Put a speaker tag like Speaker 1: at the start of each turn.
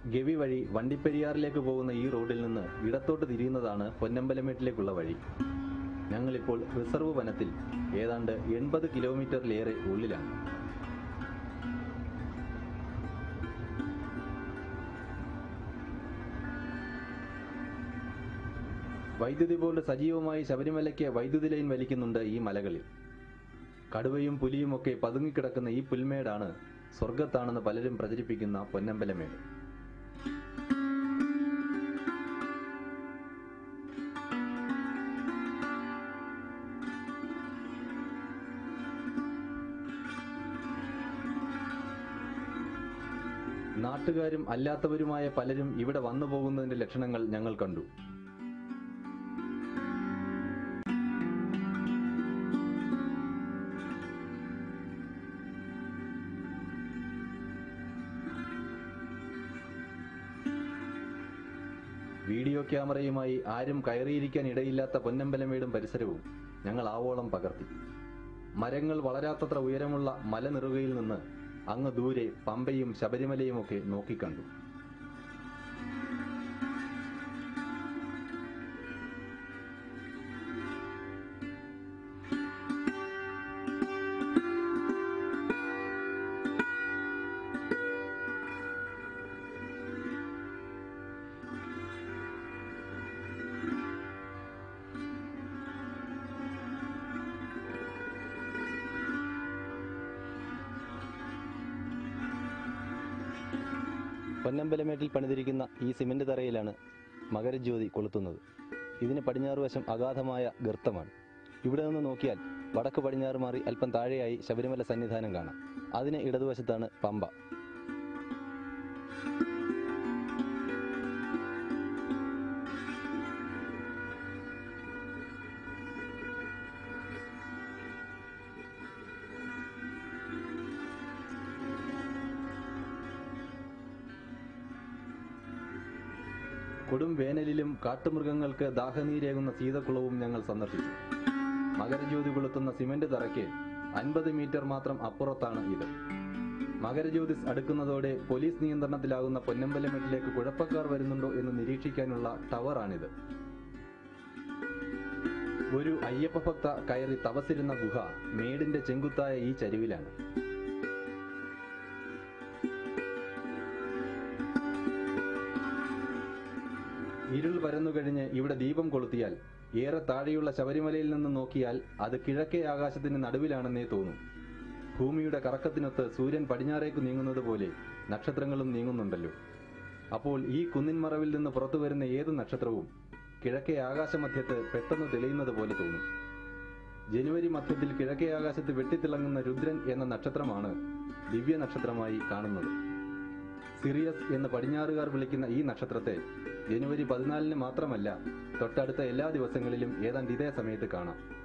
Speaker 1: ഗവി വഴി വണ്ടിപ്പെരിയാറിലേക്ക് പോകുന്ന ഈ റോഡിൽ നിന്ന് ഇടത്തോട്ട് തിരിയുന്നതാണ് പൊന്നമ്പലമേട്ടിലേക്കുള്ള വഴി ഞങ്ങളിപ്പോൾ റിസർവ് വനത്തിൽ ഏതാണ്ട് എൺപത് കിലോമീറ്ററിലേറെ ഉള്ളിലാണ് വൈദ്യുതി ബോർഡ് സജീവമായി ശബരിമലയ്ക്ക് വൈദ്യുതി ലൈൻ വലിക്കുന്നുണ്ട് ഈ മലകളിൽ കടുവയും പുലിയും ഒക്കെ പതുങ്ങിക്കിടക്കുന്ന ഈ പുൽമേടാണ് സ്വർഗത്താണെന്ന് പലരും പ്രചരിപ്പിക്കുന്ന പൊന്നമ്പലമേട് നാട്ടുകാരും അല്ലാത്തവരുമായ പലരും ഇവിടെ വന്നു പോകുന്നതിന്റെ ലക്ഷണങ്ങൾ ഞങ്ങൾ കണ്ടു വീഡിയോ ക്യാമറയുമായി ആരും കയറിയിരിക്കാൻ ഇടയില്ലാത്ത പൊന്നമ്പലമേടും പരിസരവും ഞങ്ങൾ ആവോളം പകർത്തി മരങ്ങൾ വളരാത്തത്ര ഉയരമുള്ള മലനിറുകയിൽ നിന്ന് അങ്ങ് ദൂരെ പമ്പയും ശബരിമലയും ഒക്കെ നോക്കിക്കണ്ടു പൊന്നമ്പലമേട്ടിൽ പണിതിരിക്കുന്ന ഈ സിമന്റ് തറയിലാണ് മകരജ്യോതി കൊളുത്തുന്നത് ഇതിന് പടിഞ്ഞാറ് വശം അഗാധമായ ഗർത്തമാണ് ഇവിടെ നിന്ന് നോക്കിയാൽ വടക്ക് പടിഞ്ഞാറ് മാറി അല്പം താഴെയായി ശബരിമല സന്നിധാനം കാണാം അതിന് ഇടതുവശത്താണ് പമ്പ കൊടും വേനലിലും കാട്ടുമൃഗങ്ങൾക്ക് ദാഹനീരേകുന്ന സീതക്കുളവും ഞങ്ങൾ സന്ദർശിച്ചു മകരജ്യോതി കൊളുത്തുന്ന സിമന്റ് തറയ്ക്ക് അൻപത് മീറ്റർ മാത്രം അപ്പുറത്താണ് ഇത് മകരജ്യോതിസ് അടുക്കുന്നതോടെ പോലീസ് നിയന്ത്രണത്തിലാകുന്ന പൊന്നമ്പലമെട്ടിലേക്ക് കുഴപ്പക്കാർ വരുന്നുണ്ടോ എന്ന് നിരീക്ഷിക്കാനുള്ള ടവറാണിത് ഒരു അയ്യപ്പ ഭക്ത കയറി തപസിരുന്ന ഗുഹ മേടിന്റെ ചെങ്കുത്തായ ഈ ചരിവിലാണ് ഇരുൾ പരന്നു കഴിഞ്ഞ് ഇവിടെ ദീപം കൊളുത്തിയാൽ ഏറെ താഴെയുള്ള ശബരിമലയിൽ നിന്ന് നോക്കിയാൽ അത് കിഴക്കേ ആകാശത്തിന് നടുവിലാണെന്നേ തോന്നും ഭൂമിയുടെ കറക്കത്തിനൊത്ത് സൂര്യൻ പടിഞ്ഞാറേക്ക് നീങ്ങുന്നത് പോലെ നക്ഷത്രങ്ങളും നീങ്ങുന്നുണ്ടല്ലോ അപ്പോൾ ഈ കുന്നിൻ മറവിൽ നിന്ന് പുറത്തു വരുന്ന ഏത് നക്ഷത്രവും കിഴക്കേ ആകാശമധ്യത്ത് പെട്ടെന്ന് തെളിയുന്നത് പോലെ തോന്നും ജനുവരി മധ്യത്തിൽ കിഴക്കേ ആകാശത്ത് വെട്ടിത്തിളങ്ങുന്ന രുദ്രൻ എന്ന നക്ഷത്രമാണ് ദിവ്യ നക്ഷത്രമായി കാണുന്നത് സിറിയസ് എന്ന് പടിഞ്ഞാറുകാർ വിളിക്കുന്ന ഈ നക്ഷത്രത്തെ ജനുവരി പതിനാലിന് മാത്രമല്ല തൊട്ടടുത്ത എല്ലാ ദിവസങ്ങളിലും ഏതാണ്ട് ഇതേ സമയത്ത് കാണാം